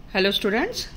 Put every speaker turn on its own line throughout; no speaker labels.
Hello students.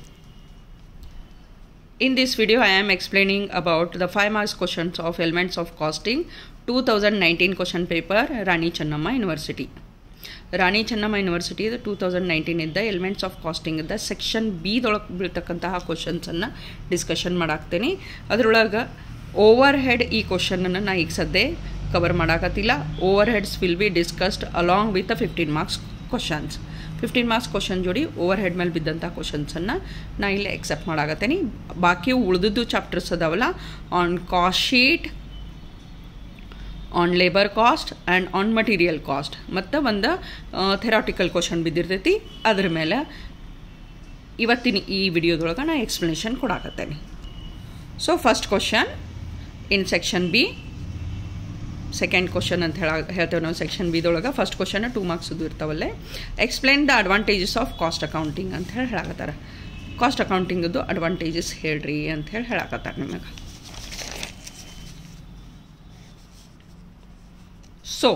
In this video I am explaining about the 5 marks questions of elements of costing 2019 question paper Rani Channamma University. Rani Channamma university two thousand nineteen ಇದ್ದ elements of costing ಇದ್ದ section ಬಿದೊಳಗೆ ಬೀಳ್ತಕ್ಕಂತಹ ಕ್ವಶನ್ಸನ್ನು discussion ಮಾಡಾಕ್ತೀನಿ ಅದರೊಳಗೆ overhead ಈ ಕ್ವಶನನ್ನು ನಾ ಈಗ ಸದ್ಯ ಕವರ್ ಮಾಡಾಕತ್ತಿಲ್ಲ overheads will be discussed along with fifteen marks questions fifteen marks question ಜೋಡಿ ಓವರ್ ಹೆಡ್ ಮೇಲೆ ಬಿದ್ದಂಥ ಕ್ವಶನ್ಸನ್ನು ನಾ ಇಲ್ಲಿ ಎಕ್ಸೆಪ್ಟ್ ಮಾಡಾಕತ್ತೀನಿ ಬಾಕಿ ಉಳಿದಿದ್ದು ಚಾಪ್ಟರ್ಸ್ ಅದಾವಲ್ಲ on cost sheet on labour cost and on material cost ಮತ್ತು ಒಂದು ಥೆರಾಟಿಕಲ್ ಕ್ವಶನ್ ಬಿದ್ದಿರ್ತೈತಿ ಅದ್ರ ಮೇಲೆ ಇವತ್ತಿನ ಈ ವಿಡಿಯೋದೊಳಗೆ ನಾನು ಎಕ್ಸ್ಪ್ಲನೇಷನ್ ಕೊಡಾಕತ್ತೇನೆ so first question in section B second question ಅಂತ ಹೇಳ ಹೇಳ್ತೇವೆ ನಾವು ಸೆಕ್ಷನ್ ಬಿದೊಳಗೆ ಫಸ್ಟ್ ಕ್ವಶನ್ ಟೂ ಮಾರ್ಕ್ಸದು ಇರ್ತಾವಲ್ಲೇ explain the advantages of cost accounting ಅಂತ ಹೇಳಿ ಹೇಳಕತ್ತಾರೆ ಕಾಸ್ಟ್ ಅಕೌಂಟಿಂಗದ್ದು ಅಡ್ವಾಂಟೇಜಸ್ ಹೇಳ್ರಿ ಅಂತ ಹೇಳಿ ಹೇಳಕತ್ತಾರೆ ನಿಮಗೆ So,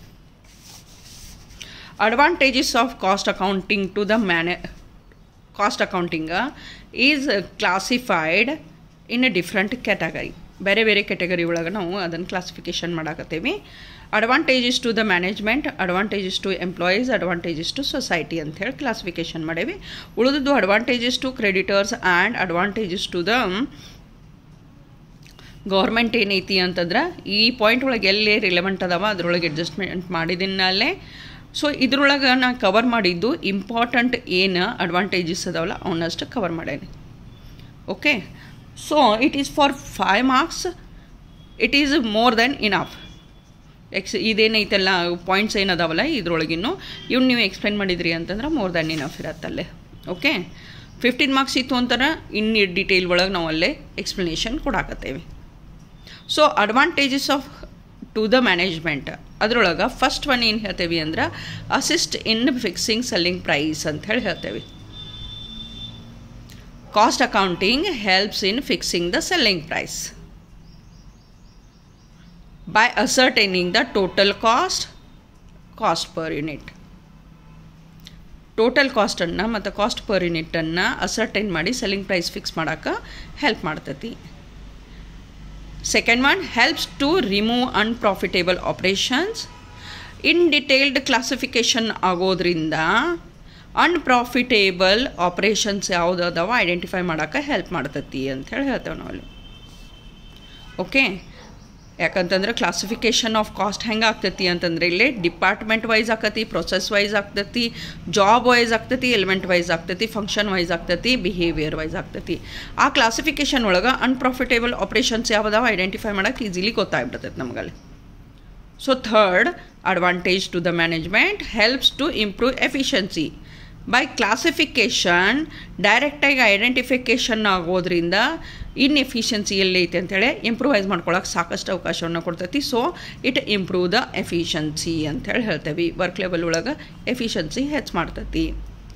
advantages of cost accounting to the man cost accounting uh, is uh, classified in a different category. ಬೇರೆ ಬೇರೆ ಕೆಟಗರಿ ಒಳಗೆ ನಾವು ಅದನ್ನು ಕ್ಲಾಸಿಫಿಕೇಶನ್ ಮಾಡಾಕತ್ತೀವಿ advantages to the management advantages to employees advantages to society ಅಂತ ಹೇಳಿ ಕ್ಲಾಸಿಫಿಕೇಶನ್ ಮಾಡೇವಿ ಉಳಿದದ್ದು advantages to creditors and advantages to the government ಏನೈತಿ ಅಂತಂದ್ರೆ ಈ ಪಾಯಿಂಟ್ ಒಳಗೆ ಎಲ್ಲಿ ರಿಲೆವೆಂಟ್ ಅದಾವ ಅದ್ರೊಳಗೆ ಅಡ್ಜಸ್ಟ್ಮೆಂಟ್ ಮಾಡಿದಿನಲ್ಲೇ ಸೊ ಇದ್ರೊಳಗೆ ನಾನು ಕವರ್ ಮಾಡಿದ್ದು ಇಂಪಾರ್ಟೆಂಟ್ ಏನು ಅಡ್ವಾಂಟೇಜಸ್ ಅದಾವಲ್ಲ ಅವನ್ನಷ್ಟು ಕವರ್ ಮಾಡೇನಿ okay so it is for five marks it is more than enough ಎಕ್ಸ್ ಇದೇನೈತೆಲ್ಲ ಪಾಯಿಂಟ್ಸ್ ಏನದಾವಲ್ಲ ಇದ್ರೊಳಗಿನ್ನು ಇವ್ನು ನೀವು ಎಕ್ಸ್ಪ್ಲೈನ್ ಮಾಡಿದ್ರಿ ಅಂತಂದ್ರೆ ಮೋರ್ ದೆನ್ ಇನಫ್ ಇರತ್ತಲ್ಲೇ ಓಕೆ ಫಿಫ್ಟೀನ್ ಮಾರ್ಕ್ಸ್ ಇತ್ತು ಅಂತಾರೆ ಇನ್ನು ಡಿಟೇಲ್ ಒಳಗೆ ನಾವು ಅಲ್ಲೇ ಎಕ್ಸ್ಪ್ಲನೇಷನ್ ಕೊಡಾಕತ್ತೇವೆ so advantages of to the management ಅದ್ರೊಳಗೆ ಫಸ್ಟ್ ಒನ್ ಏನು ಹೇಳ್ತೇವೆ ಅಂದ್ರೆ assist in fixing selling price ಅಂತ ಹೇಳಿ ಹೇಳ್ತೇವೆ cost accounting helps in fixing the selling price by ascertaining the total cost cost per unit total ಕಾಸ್ಟನ್ನು ಮತ್ತು ಕಾಸ್ಟ್ ಪರ್ ಯೂನಿಟನ್ನು ಅಸರ್ಟೈನ್ ಮಾಡಿ ಸೆಲ್ಲಿಂಗ್ ಪ್ರೈಸ್ ಫಿಕ್ಸ್ ಮಾಡೋಕೆ ಹೆಲ್ಪ್ ಮಾಡ್ತೈತಿ second one helps to remove unprofitable operations in detailed classification ಆಗೋದ್ರಿಂದ unprofitable operations ಯಾವುದು ಅದಾವ identify ಮಾಡೋಕೆ ಹೆಲ್ಪ್ ಮಾಡ್ತತಿ ಅಂತ ಹೇಳಿ ಹೇಳ್ತೇವೆ ನಾವು ಅಲ್ಲಿ ಓಕೆ ಯಾಕಂತಂದ್ರೆ ಕ್ಲಾಸಿಫಿಕೇಷನ್ ಆಫ್ ಕಾಸ್ಟ್ ಹೆಂಗೆ ಆಗ್ತೈತಿ ಅಂತಂದ್ರೆ ಇಲ್ಲಿ ಡಿಪಾರ್ಟ್ಮೆಂಟ್ ವೈಸ್ ಆಕತಿ ಪ್ರೊಸೆಸ್ ವೈಸ್ ಆಗ್ತೈತಿ ಜಾಬ್ ವೈಸ್ ಆಗ್ತೈತಿ ಎಲಿಮೆಂಟ್ ವೈಸ್ ಆಗ್ತೈತಿ ಫಂಕ್ಷನ್ ವೈಸ್ ಆಗ್ತೈತಿ ಬಿಹೇವಿಯರ್ ವೈಸ್ ಆಗ್ತೈತಿ ಆ ಕ್ಲಾಸಿಫಿಕೇಷನ್ ಒಳಗೆ ಅನ್ಪ್ರಾಫಿಟೇಬಲ್ ಆಪ್ರೇಷನ್ಸ್ ಯಾವುದಾವ ಐಡೆಂಟಿಫೈ ಮಾಡೋಕೆ ಈಸಿಲಿ ಗೊತ್ತಾಗ್ಬಿಡ್ತೈತೆ ನಮಗಲ್ಲಿ so third advantage to the management helps to improve efficiency by classification ಡೈರೆಕ್ಟಾಗಿ ಐಡೆಂಟಿಫಿಕೇಷನ್ ಆಗೋದ್ರಿಂದ ಇನ್ಎಫಿಷಿಯನ್ಸಿ ಎಲ್ಲೈತೆ ಅಂತೇಳಿ ಇಂಪ್ರೂವೈಸ್ ಮಾಡ್ಕೊಳಕ್ಕೆ ಸಾಕಷ್ಟು ಅವಕಾಶವನ್ನು ಕೊಡ್ತೈತಿ so it improve the efficiency ಅಂತೇಳಿ ಹೇಳ್ತೇವೆ ವರ್ಕ್ ಲೆವೆಲ್ ಒಳಗೆ ಎಫಿಷಿಯನ್ಸಿ ಹೆಚ್ಚು ಮಾಡ್ತೈತಿ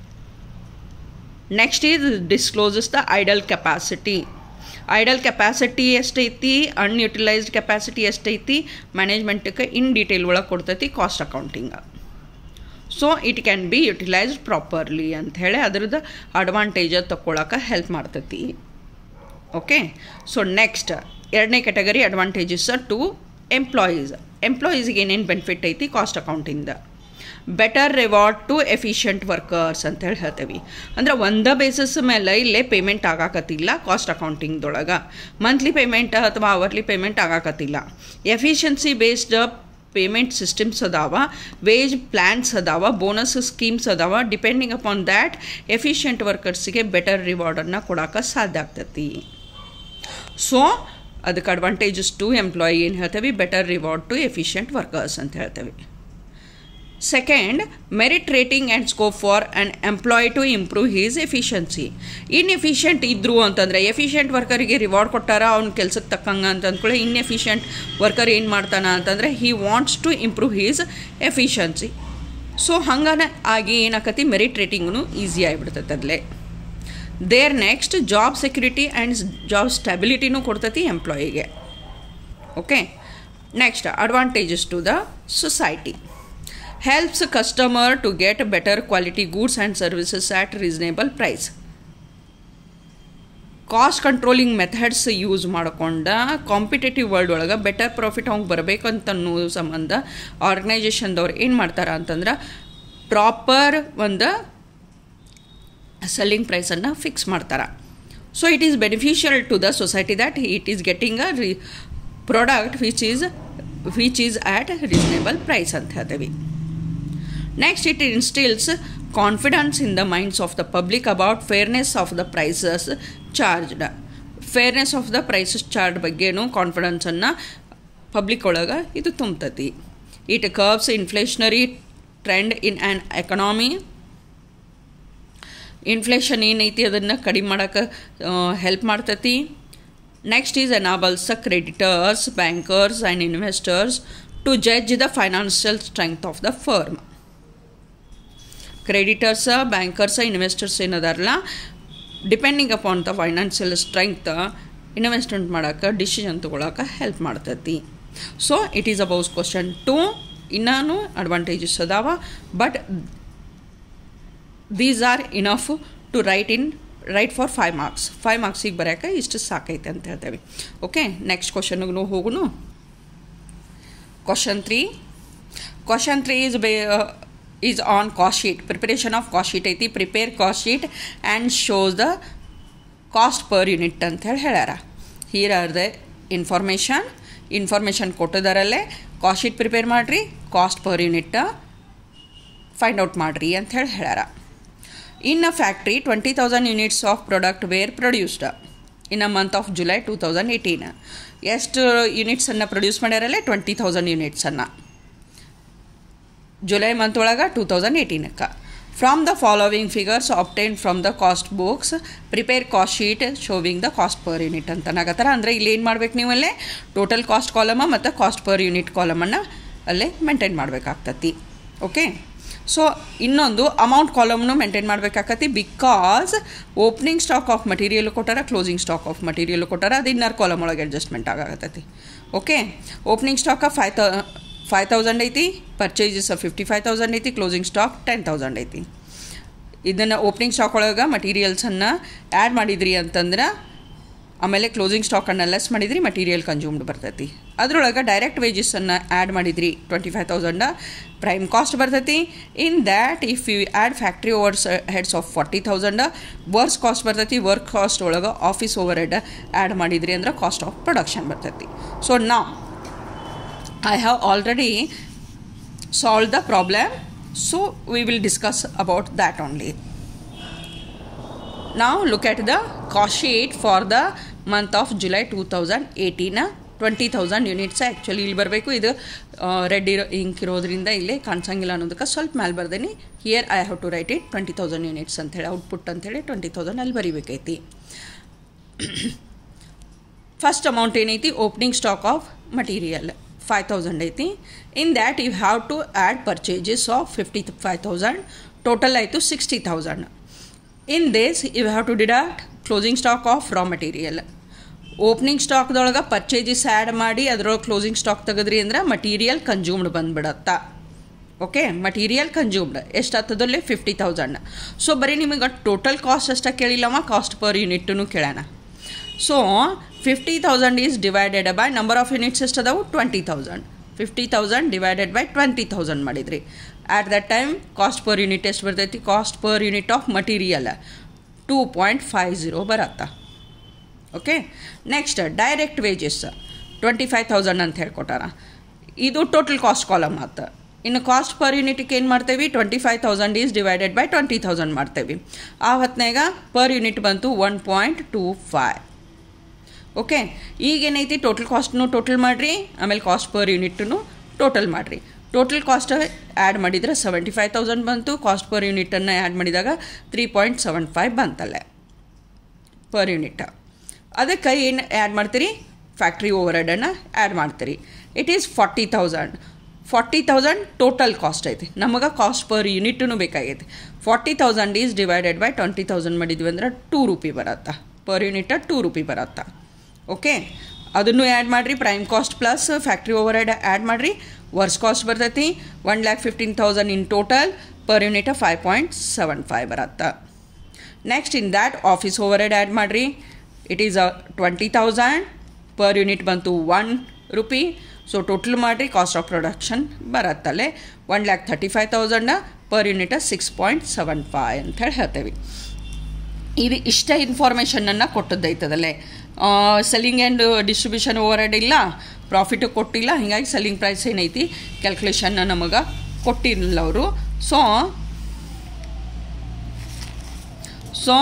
next is discloses the idle capacity idle capacity ಎಷ್ಟೈತಿ ಅನ್ಯುಟಿಲೈಸ್ಡ್ ಕೆಪಾಸಿಟಿ ಎಷ್ಟೈತಿ ಮ್ಯಾನೇಜ್ಮೆಂಟ್ಗೆ ಇನ್ ಡೀಟೇಲ್ ಒಳಗೆ ಕೊಡ್ತೈತಿ cost accounting so it can be utilised properly ಅಂಥೇಳಿ ಅದ್ರದ್ದು ಅಡ್ವಾಂಟೇಜ್ ತಗೊಳಕ್ಕೆ ಹೆಲ್ಪ್ ಮಾಡ್ತೈತಿ ಓಕೆ ಸೊ ನೆಕ್ಸ್ಟ್ ಎರಡನೇ ಕೆಟಗರಿ ಅಡ್ವಾಂಟೇಜಸ್ ಟು ಎಂಪ್ಲಾಯೀಸ್ ಎಂಪ್ಲಾಯೀಸ್ಗೆ ಏನೇನು ಬೆನಿಫಿಟ್ ಐತಿ ಕಾಸ್ಟ್ ಅಕೌಂಟಿಂದ better reward to efficient workers ಅಂತೇಳಿ ಹೇಳ್ತೇವೆ ಅಂದ್ರೆ ಒಂದೇ ಬೇಸಿಸ್ ಮೇಲೆ ಇಲ್ಲೇ ಪೇಮೆಂಟ್ ಆಗಾಕತ್ತಿಲ್ಲ ಕಾಸ್ಟ್ ಅಕೌಂಟಿಂಗ್ದೊಳಗೆ ಮಂತ್ಲಿ ಪೇಮೆಂಟ್ ಅಥವಾ ಅವರ್ಲಿ ಪೇಮೆಂಟ್ ಆಗಾಕತ್ತಿಲ್ಲ ಎಫಿಷಿಯನ್ಸಿ ಬೇಸ್ಡ್ ಪೇಮೆಂಟ್ ಸಿಸ್ಟಮ್ಸ್ ಅದಾವ ವೇಜ್ ಪ್ಲ್ಯಾನ್ಸ್ ಅದಾವ ಬೋನಸ್ ಸ್ಕೀಮ್ಸ್ ಅದಾವ ಡಿಪೆಂಡಿಂಗ್ ಅಪಾನ್ ದ್ಯಾಟ್ ಎಫಿಷಿಯಂಟ್ ವರ್ಕರ್ಸಿಗೆ ಬೆಟರ್ ರಿವಾರ್ಡನ್ನು ಕೊಡೋಕೆ ಸಾಧ್ಯ ಆಗ್ತೈತಿ ಸೊ ಅದಕ್ಕೆ ಅಡ್ವಾಂಟೇಜಸ್ ಟು ಎಂಪ್ಲಾಯಿ ಏನು ಹೇಳ್ತೇವೆ better reward to efficient workers ಅಂತ ಹೇಳ್ತೇವೆ second merit rating and scope for an employee to improve his efficiency inefficient ಇದ್ದರು ಅಂತಂದರೆ ಎಫಿಷಿಯಂಟ್ ವರ್ಕರಿಗೆ ರಿವಾರ್ಡ್ ಕೊಟ್ಟಾರ ಅವ್ನ ಕೆಲ್ಸಕ್ಕೆ ತಕ್ಕಂಗೆ ಅಂತ ಅಂದ್ಕೊಳ್ಳಿ ಇನ್ಎಫಿಷಿಯಂಟ್ ವರ್ಕರ್ ಏನು ಮಾಡ್ತಾನೆ ಅಂತಂದರೆ he wants to improve his efficiency so ಹಂಗಾನೆ ಆಗಿ ಏನಾಕತಿ ಮೆರಿಟ್ ರೇಟಿಂಗ್ನು ಈಸಿ ಆಗಿಬಿಡ್ತೈತೆ ಅಲ್ಲೇ there next job security and job ಸ್ಟೆಬಿಲಿಟಿನೂ ಕೊಡ್ತೈತಿ ಎಂಪ್ಲಾಯಿಗೆ okay next advantages to the society helps customer to get better quality goods and services at reasonable price cost controlling methods use ಮಾಡ್ಕೊಂಡ ಕಾಂಪಿಟೇಟಿವ್ ವರ್ಲ್ಡ್ ಒಳಗೆ ಬೆಟರ್ ಪ್ರಾಫಿಟ್ ಅವ್ಗೆ ಬರಬೇಕಂತ ಅನ್ನೋ ಸಂಬಂಧ ಆರ್ಗನೈಜೇಷನ್ದವ್ರು ಏನು ಮಾಡ್ತಾರೆ ಅಂತಂದ್ರೆ ಪ್ರಾಪರ್ ಒಂದು ಸೆಲ್ಲಿಂಗ್ ಪ್ರೈಸನ್ನು ಫಿಕ್ಸ್ ಮಾಡ್ತಾರೆ so it is beneficial to the society that it is getting a re product which is which is at reasonable price ಅಂತ ಹೇಳ್ತೀವಿ next it instils confidence in the minds of the public about fairness of the prices charged fairness of the prices charge ಬಗ್ಗೆನೂ ಕಾನ್ಫಿಡೆನ್ಸನ್ನು public ಒಳಗೆ ಇದು ತುಂಬತತಿ it curbs inflationary trend in an economy inflation ಏನೈತಿ ಅದನ್ನು ಕಡಿಮೆ ಮಾಡೋಕ್ಕೆ ಹೆಲ್ಪ್ ಮಾಡ್ತತಿ next is enables the creditors bankers and investors to judge the financial strength of the firm creditors bankers investors ಏನದಾರಲ್ಲ depending upon the financial strength investment ಮಾಡೋಕೆ decision ತೊಗೊಳಕ್ಕೆ help ಮಾಡ್ತೈತಿ so it is about question two ಇನ್ನೂ advantages ಅದಾವ but these are enough to write in write for five marks five ಮಾರ್ಕ್ಸಿಗೆ ಬರೋಕೆ ಇಷ್ಟು ಸಾಕೈತೆ ಅಂತ ಹೇಳ್ತೇವೆ ಓಕೆ ನೆಕ್ಸ್ಟ್ ಕ್ವಶನ್ಗೂ ಹೋಗುನು question three question three is be is on cost sheet preparation of cost sheet ಐತಿ prepare cost sheet and shows the cost per unit ಅಂತ ಹೇಳಿ ಹೇಳ್ಯಾರ here are the information information ಕೊಟ್ಟಿದಾರಲ್ಲೇ ಕಾಸ್ಟ್ ಶೀಟ್ ಪ್ರಿಪೇರ್ ಮಾಡಿರಿ cost per unit find out ಮಾಡಿರಿ ಅಂತ ಹೇಳಿ ಹೇಳ್ಯಾರ in a factory twenty thousand units of product were produced in a month of July two thousand eighteen ಎಷ್ಟು ಯೂನಿಟ್ಸನ್ನು produce ಮಾಡ್ಯಾರಲ್ಲೇ twenty thousand ಯೂನಿಟ್ಸನ್ನು ಜುಲೈ ಮಂತ್ ಒಳಗೆ ಟೂ ತೌಸಂಡ್ ಏಯ್ಟೀನಕ್ಕೆ from the following figures obtain from the cost books prepare cost sheet showing the cost per unit ಅಂತ ಅನ್ನಕತ್ತಾರ ಅಂದರೆ ಇಲ್ಲಿ ಏನು ಮಾಡ್ಬೇಕು ನೀವು ಅಲ್ಲೇ ಟೋಟಲ್ ಕಾಸ್ಟ್ ಕಾಲಮ ಮತ್ತು ಕಾಸ್ಟ್ ಪರ್ ಯೂನಿಟ್ ಕಾಲಮನ್ನು ಅಲ್ಲೇ ಮೇಂಟೈನ್ ಮಾಡಬೇಕಾಗ್ತತಿ ಓಕೆ ಸೊ ಇನ್ನೊಂದು ಅಮೌಂಟ್ ಕಾಲಮ್ನು ಮೇಂಟೈನ್ ಮಾಡಬೇಕಾಕತಿ because opening stock of material ಕೊಟ್ಟಾರ ಕ್ಲೋಸಿಂಗ್ ಸ್ಟಾಕ್ ಆಫ್ ಮಟೀರಿಯಲ್ ಕೊಟ್ಟಾರ ಅದು ಇನ್ನರ್ ಕಾಲಮ್ ಒಳಗೆ ಅಡ್ಜಸ್ಟ್ಮೆಂಟ್ ಆಗತ್ತೈತಿ okay opening stock of five ತ ಫೈವ್ ತೌಸಂಡ್ ಐತಿ ಪರ್ಚೇಸಸ್ ಫಿಫ್ಟಿ ಫೈವ್ ತೌಸಂಡ್ ಐತಿ ಕ್ಲೋಸಿಂಗ್ ಸ್ಟಾಕ್ ಟೆನ್ ತೌಸಂಡ್ ಐತಿ ಇದನ್ನು ಓಪನಿಂಗ್ ಸ್ಟಾಕ್ ಒಳಗೆ ಮಟೀರಿಯಲ್ಸನ್ನು ಆ್ಯಡ್ ಮಾಡಿದ್ರಿ ಅಂತಂದ್ರೆ ಆಮೇಲೆ ಕ್ಲೋಸಿಂಗ್ ಸ್ಟಾಕನ್ನು ಲೆಸ್ ಮಾಡಿದ್ರಿ ಮಟೀರಿಯಲ್ ಕನ್ಸ್ಯೂಮ್ಡ್ ಬರ್ತೈತಿ ಅದ್ರೊಳಗೆ ಡೈರೆಕ್ಟ್ ವೇಜಸನ್ನು ಆ್ಯಡ್ ಮಾಡಿದ್ರಿ twenty five thousand prime cost ಬರ್ತೈತಿ in that if you add factory overs heads of forty thousand works cost ಬರ್ತೈತಿ ವರ್ಕ್ ಕಾಸ್ಟ್ ಒಳಗೆ ಆಫೀಸ್ ಓವರ್ ಹೆಡ್ ಆ್ಯಡ್ ಮಾಡಿದ್ರಿ ಅಂದ್ರೆ ಕಾಸ್ಟ್ ಆಫ್ ಪ್ರೊಡಕ್ಷನ್ ಬರ್ತೈತಿ ಸೊ ನಾ I have already solved the problem, so we will discuss about that only. Now look at the cost sheet for the month of July 2018. Twenty thousand units actually ಇಲ್ಲಿ ಬರಬೇಕು ಇದು red ಇರೋ ink ಇರೋದ್ರಿಂದ ಇಲ್ಲಿ ಕಾಣಿಸಂಗಿಲ್ಲ ಅನ್ನೋದಕ್ಕೆ ಸ್ವಲ್ಪ ಮೇಲೆ ಬರ್ದೇನಿ here I have to write it twenty thousand units ಅಂತೇಳಿ ಔಟ್ಪುಟ್ ಅಂತೇಳಿ ಟ್ವೆಂಟಿ ತೌಸಂಡ್ ಅಲ್ಲಿ ಬರಿಬೇಕೈತಿ ಫಸ್ಟ್ ಅಮೌಂಟ್ ಏನೈತಿ opening stock of material five thousand ಐತಿ in that you have to add purchases of fifty five thousand total ಆಯಿತು sixty thousand in this you have to deduct closing stock of raw material opening ಸ್ಟಾಕ್ದೊಳಗೆ purchases add ಮಾಡಿ ಅದರೊಳಗೆ closing stock ತೆಗೆದ್ರಿ ಅಂದ್ರೆ material consumed ಬಂದ್ಬಿಡತ್ತ okay material consumed ಎಷ್ಟು ಆಗ್ತದಲ್ಲಿ fifty thousand so ಬರೀ ನಿಮಗೆ ಟೋಟಲ್ ಕಾಸ್ಟ್ ಅಷ್ಟೇ ಕೇಳಿಲ್ಲವ ಕಾಸ್ಟ್ ಪರ್ ಯೂನಿಟ್ನು ಕೇಳೋಣ so fifty thousand is divided by number of units ಎಷ್ಟು ಅದಾವು twenty thousand fifty thousand divided by twenty thousand ಮಾಡಿದ್ರಿ at that time cost per unit ಎಷ್ಟು ಬರ್ತೈತಿ cost per unit of material two point five zero ಬರತ್ತಾ okay next direct wages twenty five thousand ಅಂತ ಹೇಳ್ಕೊಟ್ಟಾರ ಇದು total cost column ಆತ ಇನ್ನು cost per ಯೂನಿಟ್ಗೆ ಏನು ಮಾಡ್ತೇವೆ twenty five thousand is divided by twenty thousand ಮಾಡ್ತೇವೆ ಆ ಹೊತ್ನಾಗ ಪರ್ ಯೂನಿಟ್ ಬಂತು one point two five okay ಈಗೇನೈತಿ ಟೋಟಲ್ ಕಾಸ್ಟ್ನು ಟೋಟಲ್ ಮಾಡಿರಿ ಆಮೇಲೆ ಕಾಸ್ಟ್ ಪರ್ ಯೂನಿಟ್ನು ಟೋಟಲ್ ಮಾಡಿರಿ ಟೋಟಲ್ ಕಾಸ್ಟ್ ಆ್ಯಡ್ ಮಾಡಿದರೆ ಸೆವೆಂಟಿ ಫೈವ್ ತೌಸಂಡ್ ಬಂತು ಕಾಸ್ಟ್ ಪರ್ ಯೂನಿಟನ್ನು ಆ್ಯಡ್ ಮಾಡಿದಾಗ ತ್ರೀ ಪಾಯಿಂಟ್ ಸೆವೆನ್ ಫೈವ್ ಬಂತಲ್ಲೇ ಪರ್ ಯೂನಿಟ್ ಅದಕ್ಕೆ ಏನು ಆ್ಯಡ್ ಮಾಡ್ತೀರಿ ಫ್ಯಾಕ್ಟ್ರಿ ಓವರ್ ಹೆಡನ್ನು ಆ್ಯಡ್ ಮಾಡ್ತೀರಿ it is forty thousand forty thousand total cost ಐತಿ ನಮಗೆ ಕಾಸ್ಟ್ ಪರ್ ಯೂನಿಟೂ ಬೇಕಾಗೈತಿ forty thousand is divided by twenty thousand ಮಾಡಿದ್ವಿ ಅಂದ್ರೆ ಟೂ ರುಪಿ ಬರತ್ತಾ ಪರ್ ಯೂನಿಟ ಟೂ ರುಪಿ ಬರತ್ತಾ ಓಕೆ ಅದನ್ನು ಆ್ಯಡ್ ಮಾಡಿರಿ prime cost plus factory overhead add ಮಾಡಿರಿ ವರ್ಸ್ ಕಾಸ್ಟ್ ಬರ್ತೈತಿ one lakh fifteen thousand in total per unit five point seven five ಬರತ್ತೆ next in that office overhead add ಮಾಡಿರಿ it is a twenty thousand per unit ಬಂತು one rupee so total ಮಾಡಿರಿ cost of production ಬರತ್ತಲ್ಲೇ one lakh thirty five thousand per unit six point seven five ಅಂಥೇಳಿ ಹೇಳ್ತೇವೆ ಇದು ಇಷ್ಟ ಇನ್ಫಾರ್ಮೇಷನನ್ನು ಕೊಟ್ಟದ್ದೈತದಲ್ಲೇ selling and distribution overhead ಇಲ್ಲ ಪ್ರಾಫಿಟು ಕೊಟ್ಟಿಲ್ಲ ಹೀಗಾಗಿ ಸೆಲ್ಲಿಂಗ್ ಪ್ರೈಸ್ ಏನೈತಿ ಕ್ಯಾಲ್ಕುಲೇಷನ್ನ ನಮಗೆ ಕೊಟ್ಟಿರಲಿಲ್ಲ ಅವರು ಸೊ ಸೊ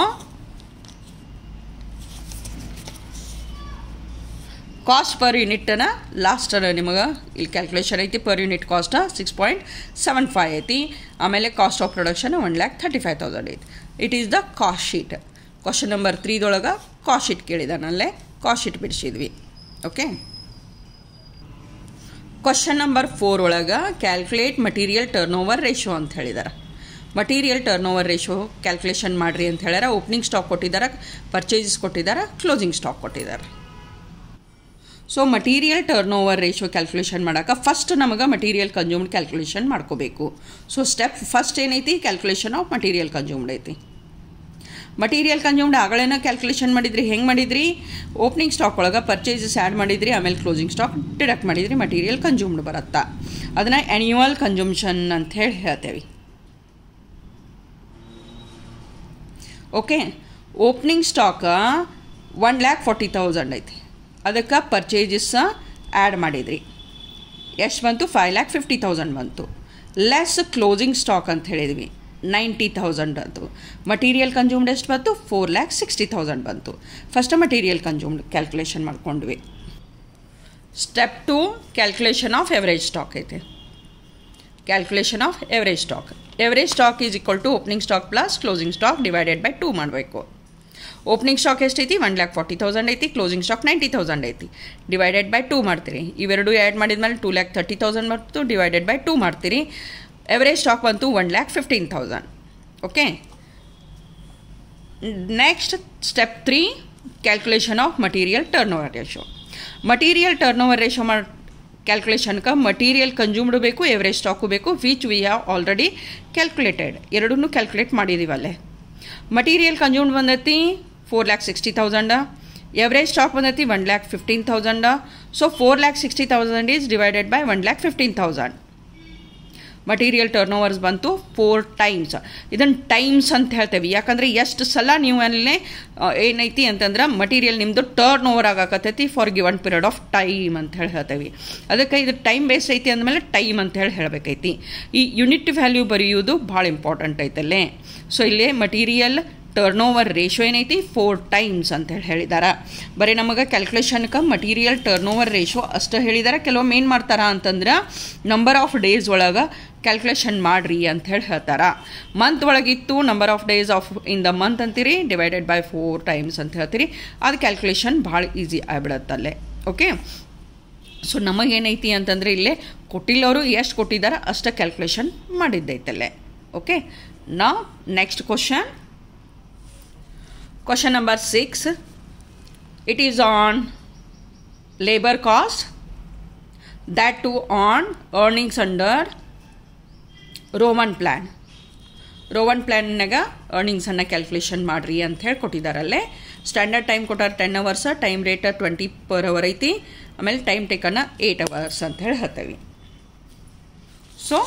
ಕಾಸ್ಟ್ ಪರ್ ಯೂನಿಟನ ಲಾಸ್ಟರ ನಿಮಗೆ ಇಲ್ಲಿ ಕ್ಯಾಲ್ಕುಲೇಷನ್ ಐತಿ per unit cost six point seven five ಐತಿ ಆಮೇಲೆ cost of production one lakh thirty five thousand ಐತಿ it is the cost sheet question number ತ್ರೀದೊಳಗೆ ಕಾಸ್ಟ್ ಶೀಟ್ ಕೇಳಿದಾನಲ್ಲೇ ಕಾಸ್ಟ್ ಶೀಟ್ ಬಿಡಿಸಿದ್ವಿ ಓಕೆ ಕ್ವಶನ್ ನಂಬರ್ ಫೋರ್ ಒಳಗೆ calculate material turnover ratio ಅಂತ ಹೇಳಿದಾರೆ material turnover ratio calculation ಮಾಡಿರಿ ಅಂತ ಹೇಳ್ಯಾರ ಓಪನಿಂಗ್ ಸ್ಟಾಕ್ ಕೊಟ್ಟಿದ್ದಾರೆ ಪರ್ಚೇಸಸ್ ಕೊಟ್ಟಿದ್ದಾರೆ ಕ್ಲೋಸಿಂಗ್ ಸ್ಟಾಕ್ ಕೊಟ್ಟಿದ್ದಾರೆ so material turnover ratio calculation ಮಾಡೋಕೆ ಫಸ್ಟ್ ನಮಗೆ ಮಟೀರಿಯಲ್ ಕನ್ಸ್ಯೂಮ್ಡ್ ಕ್ಯಾಲ್ಕುಲೇಷನ್ ಮಾಡ್ಕೋಬೇಕು ಸೊ ಸ್ಟೆಪ್ ಫಸ್ಟ್ ಏನೈತಿ ಕ್ಯಾಲ್ಕುಲೇಷನ್ ಆಫ್ ಮಟೀರಿಯಲ್ ಕನ್ಸ್ಯೂಮ್ಡ್ ಐತಿ ಮಟೀರಿಯಲ್ ಕನ್ಸ್ಯೂಮ್ಡ್ ಆಗಳೇನ ಕ್ಯಾಲ್ಕುಲೇಷನ್ ಮಾಡಿದ್ರಿ ಹೆಂಗೆ ಮಾಡಿದ್ರಿ ಓಪನಿಂಗ್ ಸ್ಟಾಕ್ ಒಳಗೆ ಪರ್ಚೇಸಸ್ ಆ್ಯಡ್ ಮಾಡಿದ್ರಿ ಆಮೇಲೆ ಕ್ಲೋಸಿಂಗ್ ಸ್ಟಾಕ್ ಡಿಡಕ್ಟ್ ಮಾಡಿದ್ರಿ ಮಟೀರಿಯಲ್ ಕನ್ಸ್ಯೂಮ್ಡ್ ಬರುತ್ತಾ ಅದನ್ನು ಆ್ಯನ್ಯುವಲ್ ಕನ್ಸ್ಯೂಮ್ಷನ್ ಅಂತ ಹೇಳಿ ಹೇಳ್ತೇವೆ okay opening stock one lakh forty thousand ಐತಿ ಅದಕ್ಕೆ ಪರ್ಚೇಜಸ್ ಆ್ಯಡ್ ಮಾಡಿದ್ರಿ ಎಷ್ಟು ಬಂತು ಫೈವ್ ಲ್ಯಾಕ್ ಫಿಫ್ಟಿ ತೌಸಂಡ್ ಬಂತು ಲೆಸ್ ಕ್ಲೋಸಿಂಗ್ ಸ್ಟಾಕ್ ಅಂತ ಹೇಳಿದ್ವಿ ನೈಂಟಿ ತೌಸಂಡ್ ಅಂತು ಮಟೀರಿಯಲ್ ಕನ್ಸ್ಯೂಮ್ಡ್ ಎಷ್ಟು ಬಂತು ಫೋರ್ ಲ್ಯಾಕ್ ಸಿಕ್ಸ್ಟಿ ತೌಸಂಡ್ ಬಂತು ಫಸ್ಟ್ ಮಟೀರಿಯಲ್ ಕನ್ಸ್ಯೂಮ್ಡ್ ಕ್ಯಾಲ್ಕುಲೇಷನ್ ಮಾಡ್ಕೊಂಡ್ವಿ step two calculation of average stock ಐತೆ calculation of average stock average stock is equal to opening stock plus closing stock divided by two ಮಾಡಬೇಕು opening stock ಎಷ್ಟೈತಿ one lakh forty thousand ಐತಿ closing stock ninety thousand ಐತಿ divided by two ಮಾಡ್ತೀರಿ ಇವೆರಡು add ಮಾಡಿದ್ಮೇಲೆ two lakh thirty thousand ಬಂತು divided by two ಮಾಡ್ತೀರಿ average stock ಬಂತು one lakh fifteen thousand okay next step three calculation of material turnover ratio material turnover ratio ಮಾಡಿ ಕ್ಯಾಲ್ಕುಲೇಷನ್ಗೆ material consumed ಬೇಕು average stock ಬೇಕು which we have already calculated ಎರಡನ್ನೂ calculate ಮಾಡಿದ್ದೀವಲ್ಲೇ material consumed ಬಂದೈತಿ four lakh sixty thousand average stock ಬಂದೈತಿ one lakh fifteen thousand so four lakh sixty thousand is divided by one lakh fifteen thousand material turnovers ಬಂತು four times ಇದನ್ನು times ಅಂತ ಹೇಳ್ತೇವೆ ಯಾಕಂದರೆ ಎಷ್ಟು ಸಲ ನೀವು ಅಲ್ಲೇ ಏನೈತಿ ಅಂತಂದ್ರೆ ಮಟೀರಿಯಲ್ ನಿಮ್ಮದು ಟರ್ನ್ ಓವರ್ ಆಗಾಕತ್ತೈತಿ for given period of time ಅಂತ ಹೇಳಿ ಹೇಳ್ತೇವೆ ಅದಕ್ಕೆ ಇದು ಟೈಮ್ ಬೇಸ್ ಐತಿ ಅಂದಮೇಲೆ ಟೈಮ್ ಅಂತ ಹೇಳಿ ಹೇಳಬೇಕೈತಿ ಈ ಯೂನಿಟ್ ವ್ಯಾಲ್ಯೂ ಬರೆಯುವುದು ಭಾಳ ಇಂಪಾರ್ಟೆಂಟ್ ಐತಲ್ಲೇ ಸೊ ಇಲ್ಲಿ ಮಟೀರಿಯಲ್ ಟರ್ನ್ ಓವರ್ ರೇಷೋ ಏನೈತಿ ಫೋರ್ ಟೈಮ್ಸ್ ಅಂತ ಹೇಳಿ ಹೇಳಿದಾರೆ ಬರೀ ನಮಗೆ ಕ್ಯಾಲ್ಕುಲೇಷನ್ಗೆ ಮಟೀರಿಯಲ್ ಟರ್ನ್ ಓವರ್ ರೇಷೋ ಅಷ್ಟು ಹೇಳಿದಾರೆ ಕೆಲವೊಮ್ಮೆ ಏನು ಮಾಡ್ತಾರ ಅಂತಂದ್ರೆ ನಂಬರ್ ಆಫ್ ಡೇಸ್ ಒಳಗೆ ಕ್ಯಾಲ್ಕುಲೇಷನ್ ಮಾಡಿರಿ ಅಂತ ಹೇಳಿ ಹೇಳ್ತಾರೆ ಮಂತ್ ಒಳಗಿತ್ತು number of days of in the month ಅಂತೀರಿ ಡಿವೈಡೆಡ್ ಬೈ ಫೋರ್ ಟೈಮ್ಸ್ ಅಂತ ಹೇಳ್ತೀರಿ ಅದು ಕ್ಯಾಲ್ಕುಲೇಷನ್ ಭಾಳ ಈಸಿ ಆಗಿಬಿಡತ್ತಲ್ಲೇ ಓಕೆ ಸೊ ನಮಗೇನೈತಿ ಅಂತಂದರೆ ಇಲ್ಲೇ ಕೊಟ್ಟಿಲ್ಲವರು ಎಷ್ಟು ಕೊಟ್ಟಿದ್ದಾರೆ ಅಷ್ಟು ಕ್ಯಾಲ್ಕುಲೇಷನ್ ಮಾಡಿದ್ದೈತಲ್ಲೇ ಓಕೆ ನಾ next question Question number 6 it is on labor cost that too on earnings under Roman plan Roman ಪ್ಲ್ಯಾನ್ನಾಗ ಅರ್ನಿಂಗ್ಸನ್ನು ಕ್ಯಾಲ್ಕುಲೇಷನ್ ಮಾಡಿರಿ ಅಂತ ಹೇಳಿ ಕೊಟ್ಟಿದ್ದಾರಲ್ಲೇ ಸ್ಟ್ಯಾಂಡರ್ಡ್ ಟೈಮ್ ಕೊಟ್ಟಾರ ten hours time rate twenty per hour ಐತಿ ಆಮೇಲೆ ಟೈಮ್ ಟೇಕನ್ನ ಏಯ್ಟ್ ಅವರ್ಸ್ ಅಂತ ಹೇಳಿ ಹೇಳ್ತೇವೆ so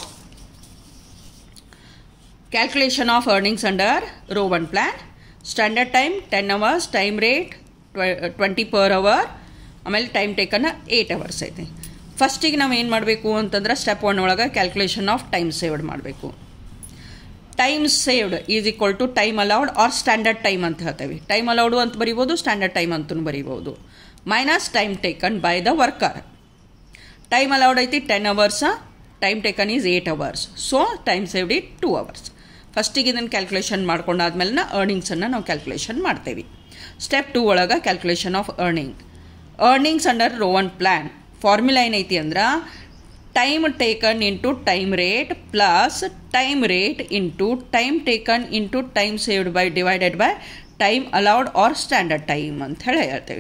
calculation of earnings under Roman plan standard time ten hours time rate twenty per hour ಆಮೇಲೆ ಟೈಮ್ ಟೇಕನ್ನ ಏಯ್ಟ್ ಅವರ್ಸ್ ಐತೆ ಫಸ್ಟಿಗೆ ನಾವು ಏನು ಮಾಡಬೇಕು ಅಂತಂದ್ರೆ ಸ್ಟೆಪ್ ಒನ್ ಒಳಗೆ ಕ್ಯಾಲ್ಕುಲೇಷನ್ ಆಫ್ ಟೈಮ್ ಸೇವ್ಡ್ ಮಾಡಬೇಕು time saved is equal to time allowed or standard time ಅಂತ ಹೇಳ್ತೇವೆ ಟೈಮ್ ಅಲೌಡು ಅಂತ ಬರಿಬೋದು ಸ್ಟ್ಯಾಂಡರ್ಡ್ ಟೈಮ್ ಅಂತೂ ಬರಿಬೋದು minus time taken by the worker time allowed ಐತಿ ten hours time taken is eight hours so time saved it two hours ಫಸ್ಟಿಗೆ ಇದನ್ನು calculation ಮಾಡ್ಕೊಂಡಾದ್ಮೇಲೆ ಅರ್ನಿಂಗ್ಸನ್ನು ನಾವು ಕ್ಯಾಲ್ಕುಲೇಷನ್ ಮಾಡ್ತೇವೆ ಸ್ಟೆಪ್ ಟೂ ಒಳಗೆ calculation of earning earnings under Rowan plan formula ಏನೈತಿ ಅಂದ್ರೆ time taken into time rate plus time rate into time taken into time saved by divided by time allowed or standard time ಅಂತ ಹೇಳಿ ಹೇಳ್ತೇವೆ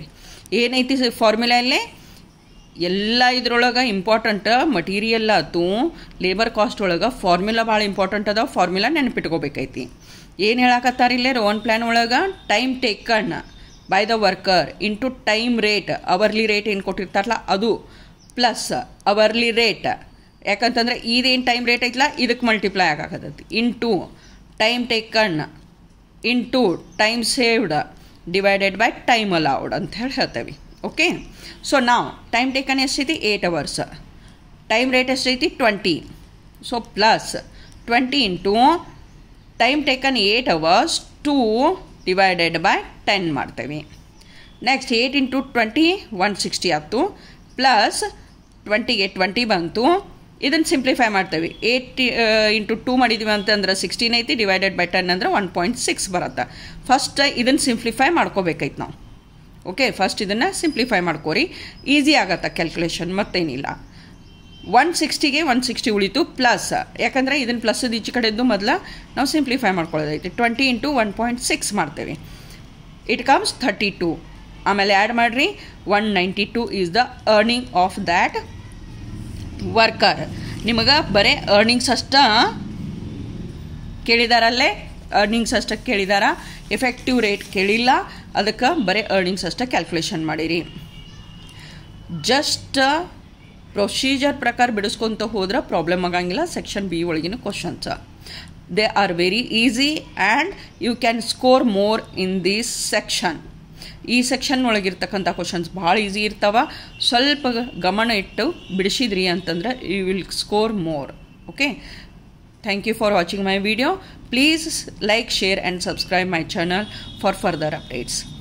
ಏನೈತಿ formula ಇಲ್ಲೇ ಎಲ್ಲ ಇದ್ರೊಳಗೆ important material ಆತು ಲೇಬರ್ ಕಾಸ್ಟ್ ಒಳಗೆ ಫಾರ್ಮುಲಾ ಭಾಳ ಇಂಪಾರ್ಟೆಂಟ್ ಅದಾವ ಫಾರ್ಮುಲಾ ನೆನಪಿಟ್ಕೋಬೇಕೈತಿ ಏನು ಹೇಳಕತ್ತಾರ ಇಲ್ಲೇ ರೋನ್ ಪ್ಲ್ಯಾನ್ ಒಳಗೆ time taken by the worker into time rate hourly rate ಏನು ಕೊಟ್ಟಿರ್ತಾರಲ್ಲ ಅದು ಪ್ಲಸ್ ಅವರ್ಲಿ ರೇಟ್ ಯಾಕಂತಂದ್ರೆ ಇದೇನು ಟೈಮ್ ರೇಟ್ ಐತಲ್ಲ ಇದಕ್ಕೆ ಮಲ್ಟಿಪ್ಲೈ ಆಗಾಕತ್ತೈತಿ into time taken into time saved divided by time allowed ಅಂತ ಹೇಳಿ ಹೇಳ್ತೇವೆ ಓಕೆ ಸೊ ನಾವು ಟೈಮ್ ಟೇಕನ್ ಎಷ್ಟೈತಿ ಏಯ್ಟ್ ಅವರ್ಸ್ ಟೈಮ್ ರೇಟ್ ಎಷ್ಟೈತಿ twenty so plus twenty into time taken eight hours two divided by ten ಮಾಡ್ತೇವೆ next eight into twenty one sixty ಆಯ್ತು plus ಟ್ವೆಂಟಿಗೆ twenty ಬಂತು ಇದನ್ನು ಸಿಂಪ್ಲಿಫೈ ಮಾಡ್ತೇವೆ ಏಯ್ಟ್ ಇಂಟು ಟೂ ಮಾಡಿದ್ವಿ ಅಂತಂದ್ರೆ ಸಿಕ್ಸ್ಟೀನ್ ಐತಿ ಡಿವೈಡೆಡ್ ಬೈ ಟೆನ್ ಅಂದ್ರೆ ಒನ್ ಪಾಯಿಂಟ್ ಸಿಕ್ಸ್ ಬರುತ್ತೆ ಫಸ್ಟ್ ಇದನ್ನು ಸಿಂಪ್ಲಿಫೈ ಮಾಡ್ಕೋಬೇಕೈತೆ ನಾವು ಓಕೆ ಫಸ್ಟ್ ಇದನ್ನು ಸಿಂಪ್ಲಿಫೈ ಮಾಡ್ಕೋರಿ ಈಸಿ ಆಗತ್ತೆ ಕ್ಯಾಲ್ಕುಲೇಷನ್ ಮತ್ತೇನಿಲ್ಲ ಒನ್ ಸಿಕ್ಸ್ಟಿಗೆ ಒನ್ ಸಿಕ್ಸ್ಟಿ ಉಳಿತು ಪ್ಲಸ್ ಯಾಕಂದರೆ ಇದನ್ನು ಪ್ಲಸ್ದು ಈಚೆ ಕಡೆದ್ದು ಮೊದಲು ನಾವು ಸಿಂಪ್ಲಿಫೈ ಮಾಡ್ಕೊಳ್ಳೋದೈತಿ twenty into one point six ಮಾಡ್ತೇವೆ ಇಟ್ ಕಮ್ಸ್ ಥರ್ಟಿ ಟು ಆಮೇಲೆ ಆ್ಯಡ್ ಮಾಡಿರಿ one ninety two is the earning of that worker ನಿಮಗೆ ಬರೀ ಅರ್ನಿಂಗ್ಸ್ ಅಷ್ಟ ಕೇಳಿದಾರಲ್ಲೇ ಅರ್ನಿಂಗ್ಸ್ ಅಷ್ಟ ಕೇಳಿದಾರ ಎಫೆಕ್ಟಿವ್ ರೇಟ್ ಕೇಳಿಲ್ಲ ಅದಕ್ಕೆ ಬರೀ ಅರ್ನಿಂಗ್ಸ್ ಅಷ್ಟ ಕ್ಯಾಲ್ಕುಲೇಷನ್ ಮಾಡಿರಿ ಜಸ್ಟ್ ಪ್ರೊಸೀಜರ್ ಪ್ರಕಾರ ಬಿಡಿಸ್ಕೊತ ಹೋದ್ರೆ ಪ್ರಾಬ್ಲಮ್ ಆಗಂಗಿಲ್ಲ ಸೆಕ್ಷನ್ ಬಿ ಒಳಗಿನ questions they are very easy and you can score more in this section ಈ ಸೆಕ್ಷನ್ ಒಳಗಿರ್ತಕ್ಕಂಥ ಕ್ವಶನ್ಸ್ ಭಾಳ ಈಸಿ ಇರ್ತಾವ ಸ್ವಲ್ಪ ಗಮನ ಇಟ್ಟು ಬಿಡಿಸಿದ್ರಿ ಅಂತಂದ್ರೆ you will score more okay thank you for watching my video please like share and subscribe my channel for further updates